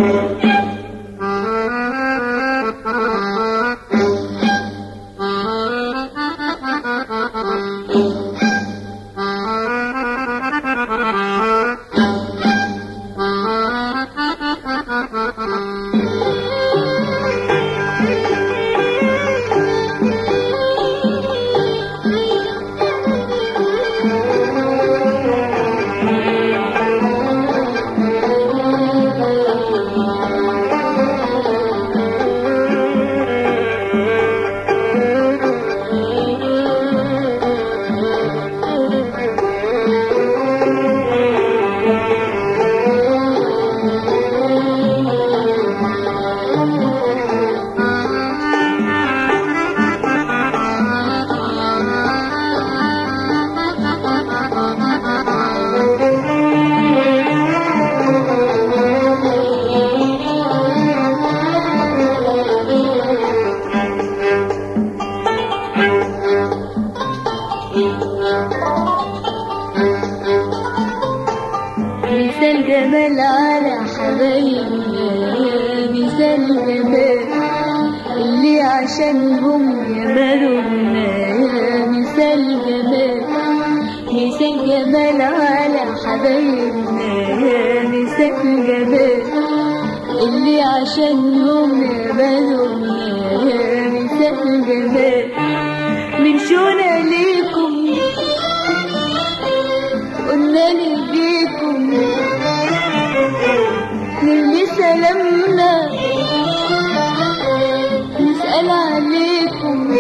مثال جمال على حبايبنا مثال جمال اللي عشانهم جمالنا مثال جمال مثال جمال على حبايبنا مثال جمال اللي عشانهم جمالنا مثال جمال من شونا ليكم قلنا ليكم نرمي سلامنا نسأل عليكم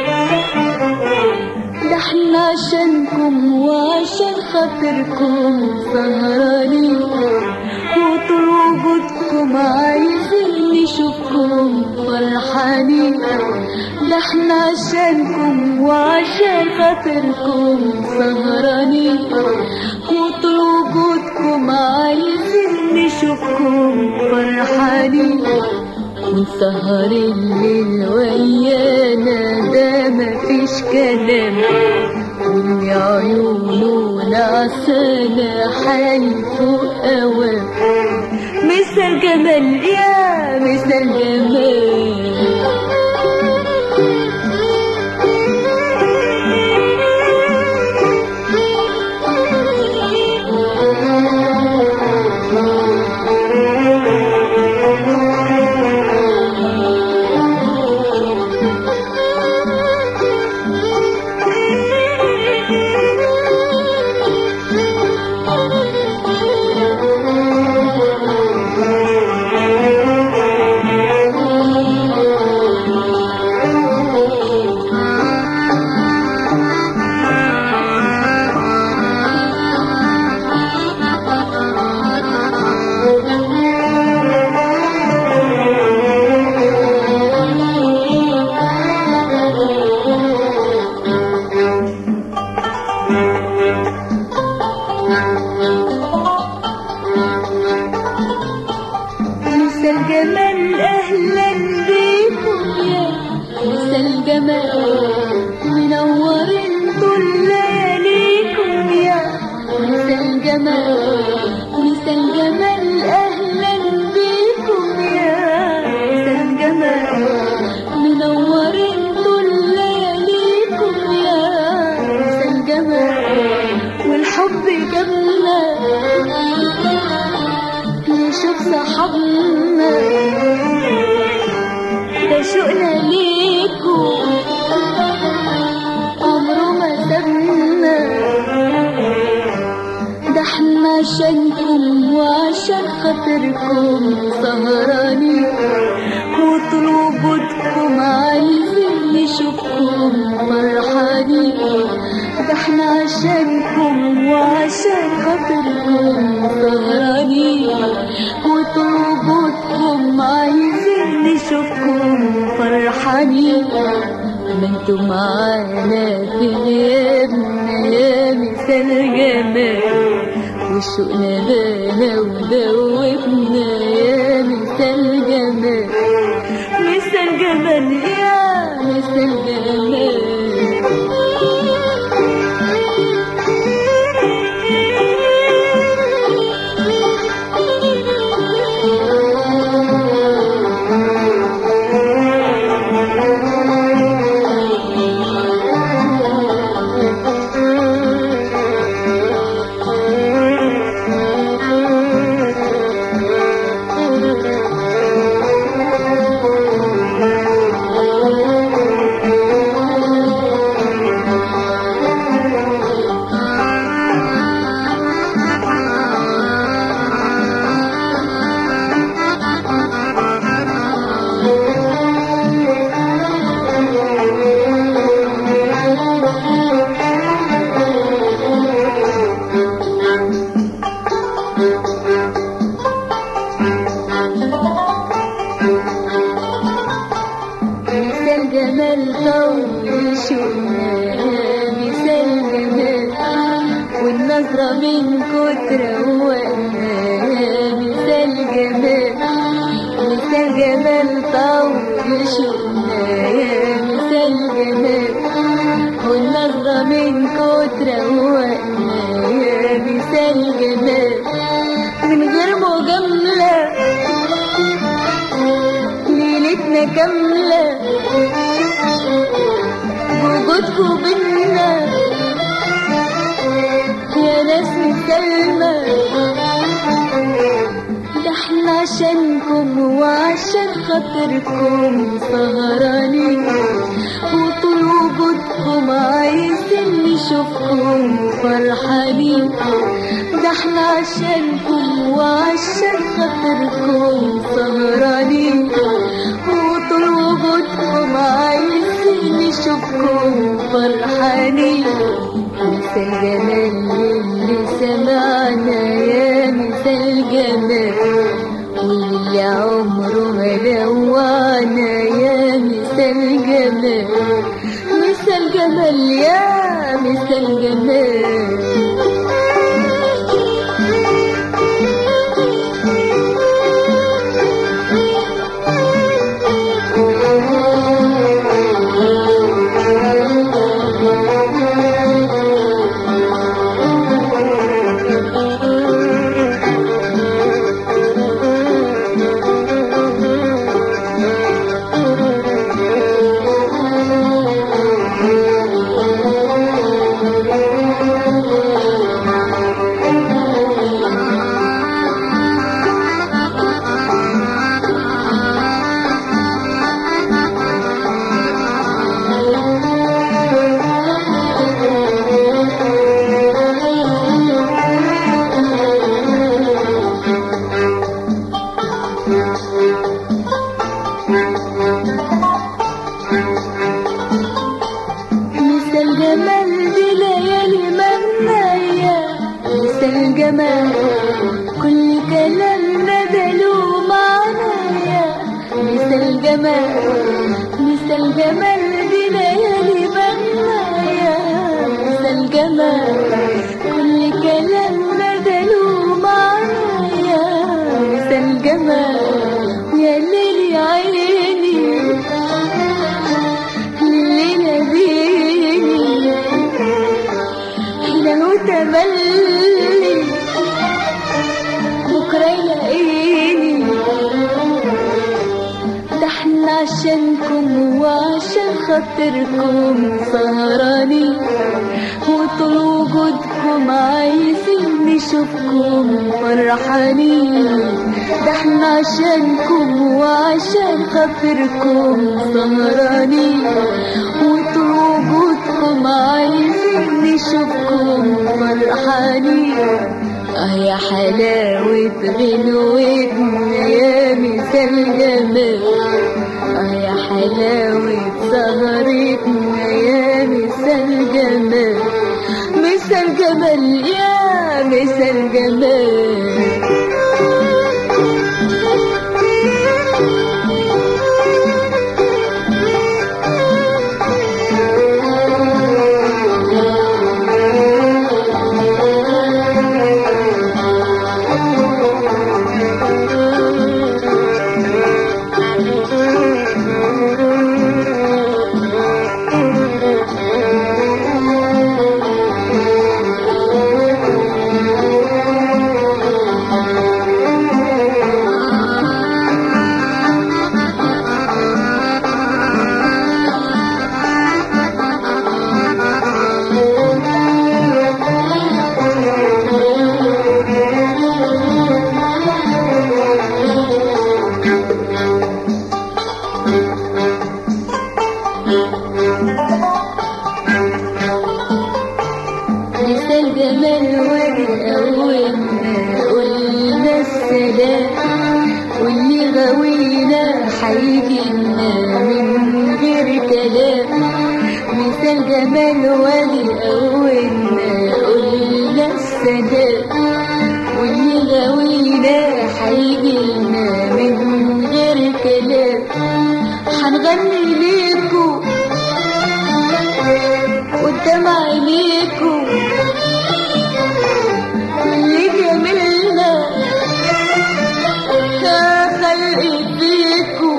ده احنا عشانكم وعشان خاطركم سهرانين وطول وجودكم عايزين نشوفكم فرحانين ده احنا عشانكم وعشان خاطركم سهرانين وطول وجودكم عايزين نشوفكم فرحانين ونسهر الليل ويانا ده مفيش كلام واللي عيونه نعسانة حي فوق أوام مثل جمال يا مثل جمال مثل الجمال اهلا بيكم يا مثل الجمال منورين طول لياليكم يا مثل الجمال مثل الجمال اهلا بيكم يا مثل الجمال منورين طول لياليكم يا مثل الجمال والحب جابنا نشوف صحابنا ده شوقنا ليكو عمره ما سابنا ده احنا عشانكم وعشان خاطركم سهرانين وطول وجودكم عايزين نشوفكم فرحانين ده احنا عشانكم وعشان خاطركم سهرانين وطول وجودكم عايزين نشوفكم فرحانين ما انتوا معانا في غيابنا يا مثال جمال وشوقنا بانا ودوبنا يا مثال جمال مثال جمال يا مثال جمال مثال جمال طول شوقنا مثال جمال والنظرة من كتر روقنا مثال جمال مثال جمال طول شوقنا مثال جمال والنظرة من كتر روقنا مثال جمال من غير مجاملة ليلتنا كاملة بوجودكوا بينا يا ناس مسلمة ده احنا عشانكم وعشان خاطركم سهرانين وطول وجودكم عايزين نشوفكم فرحانين ده احنا عشانكم وعشان خاطركم سهرانين وطول وجودكم عايزين نشوفكم فرحانين مثل جمال اللي سمعنا يا مثل جمال واللي عمره ما لوانا يا مثل جمال مثل جمال يا مثل جمال مثل جمال دي ليالي منايا مثل جمال كل كلامنا ده له معنايا مثل جمال مثل جمال دي ليالي منايا مثل جمال كل كلامنا ده له معنايا مثل جمال يا ليل يا عيني الليلة بيني له تملي بكرة يلاقيني ده احنا عشانكم وعشان خاطركم سهرانين وطول وجودكم عايزين نشوفكم فرحانين ده احنا عشانكم وعشان خاطركم سهرانين وطول وجودكم عايزين نشوفكم فرحانين اه يا حلاوة غنوتنا يا مثال جمال اه يا حلاوة سهرتنا يا مثال جمال مثال جمال يا مثال جمال مثال جمال والأول ما قلنا السلام واللي غوينا حيجينا من غير كلام مثال جمال والأول ما قلنا السلام واللي غوينا حيجينا من بغني ليكو قدام عينيكو اللي جميلنا يا خلقي فيكو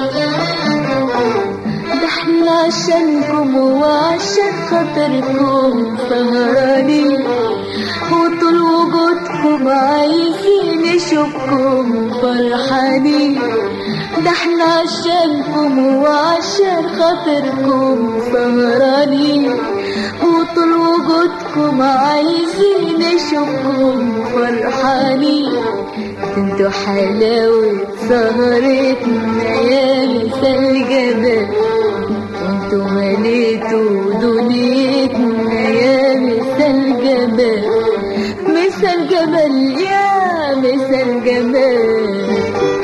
ده احنا عشانكم وعشان خاطركم سهرانين وطول وجودكم عايزين نشوفكم فرحانين ده احنا عشانكم وعشان خاطركم سهرانين وطول وجودكم عايزين نشوفكم فرحانين انتوا حلاوة سهرتنا يا مثال جمال انتوا مليتوا دنيتنا يا مثال جمال مثال جمال يا مثال جمال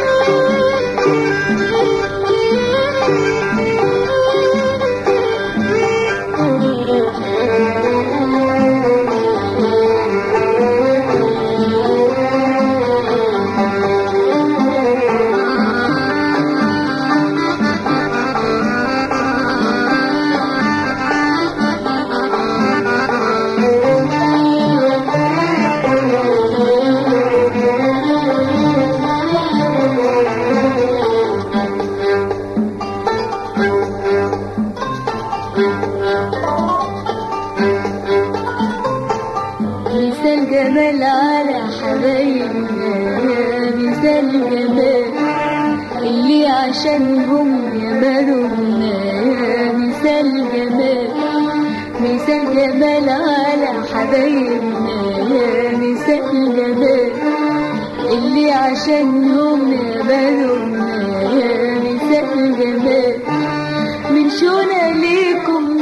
مثال جمال على حبايبنا يا مثال جمال اللي عشانهم جمالنا يا مثال جمال مثال جمال على حبايبنا يا مثال جمال اللي عشانهم جمالنا يا مثال جمال من شونا ليكم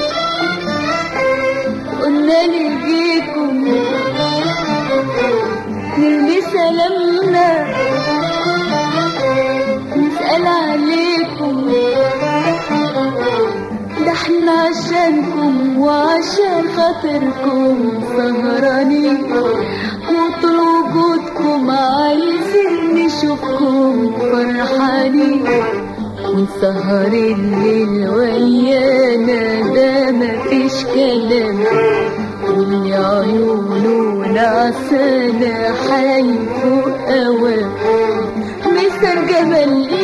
قلنا نجيكم نرمي سلامنا نسأل عليكم ده احنا عشانكم وعشان خاطركم سهرانين وطول وجودكم عايزين نشوفكم فرحانين ونسهر الليل ويانا ده مفيش كلام واللي عيونه نعسانة حي فوق أوام مثل جمال